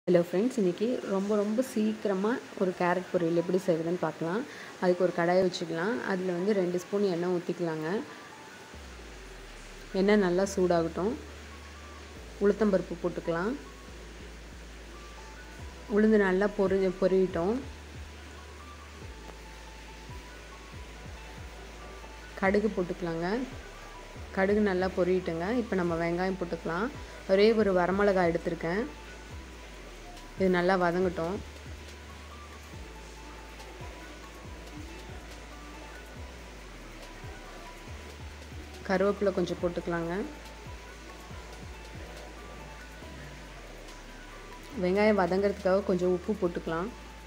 hello friends இன்றைக்கி ரொம்ப ரொம்ப சீக்கிரமாக ஒரு கேரட் பொரியல் எப்படி செய்கிறதுன்னு பார்க்கலாம் அதுக்கு ஒரு கடாயை வச்சுக்கலாம் அதில் வந்து ரெண்டு ஸ்பூன் எண்ணெய் ஊற்றிக்கலாங்க எண்ணெய் நல்லா சூடாகட்டும் உளுத்தம்பருப்பு போட்டுக்கலாம் உளுந்து நல்லா பொரி பொரியட்டும் கடுகு போட்டுக்கலாங்க கடுகு நல்லா பொரியட்டுங்க இப்போ நம்ம வெங்காயம் போட்டுக்கலாம் ஒரே ஒரு வரமிளகாய் எடுத்திருக்கேன் இது நல்லா வதங்கட்டும் கருவேப்பிலை கொஞ்சம் போட்டுக்கலாங்க வெங்காயம் வதங்கிறதுக்காக கொஞ்சம் உப்பு போட்டுக்கலாம்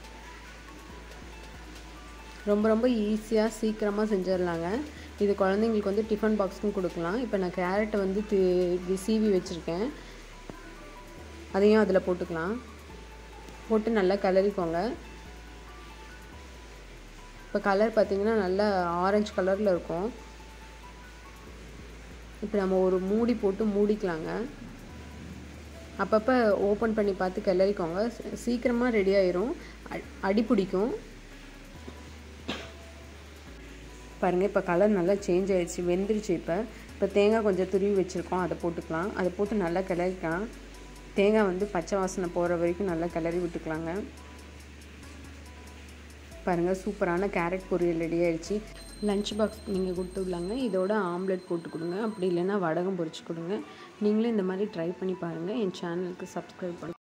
ரொம்ப ரொம்ப ஈஸியாக சீக்கிரமாக செஞ்சிடலாங்க இது குழந்தைங்களுக்கு வந்து டிஃபன் பாக்ஸ்க்கும் கொடுக்கலாம் இப்போ நான் கேரட்டை வந்து இப்படி சீவி வச்சுருக்கேன் அதையும் அதில் போட்டுக்கலாம் போட்டு நல்லா கிளறிக்கோங்க இப்போ கலர் பார்த்திங்கன்னா நல்லா ஆரஞ்சு கலரில் இருக்கும் இப்போ நம்ம ஒரு மூடி போட்டு மூடிக்கலாங்க அப்பப்போ ஓப்பன் பண்ணி பார்த்து கிளறிக்கோங்க சீக்கிரமாக ரெடி ஆயிரும் அடி பிடிக்கும் பாருங்கள் இப்போ கலர் நல்லா சேஞ்ச் ஆகிடுச்சு வெந்துருச்சு இப்போ இப்போ தேங்காய் கொஞ்சம் துருவி வச்சுருக்கோம் அதை போட்டுக்கலாம் அதை போட்டு நல்லா கிளறிக்கலாம் தேங்காய் வந்து பச்சை வாசனை போகிற வரைக்கும் நல்லா கிளறி விட்டுக்கலாங்க பாருங்கள் சூப்பரான கேரட் பொரியல் ரெடி ஆயிடுச்சு லஞ்ச் பாக்ஸ் நீங்கள் கொடுத்து விடலாங்க இதோட ஆம்லெட் போட்டு கொடுங்க அப்படி இல்லைன்னா வடகம் பொரிச்சு கொடுங்க நீங்களும் இந்த மாதிரி ட்ரை பண்ணி பாருங்கள் என் சேனலுக்கு சப்ஸ்கிரைப் பண்ணுங்கள்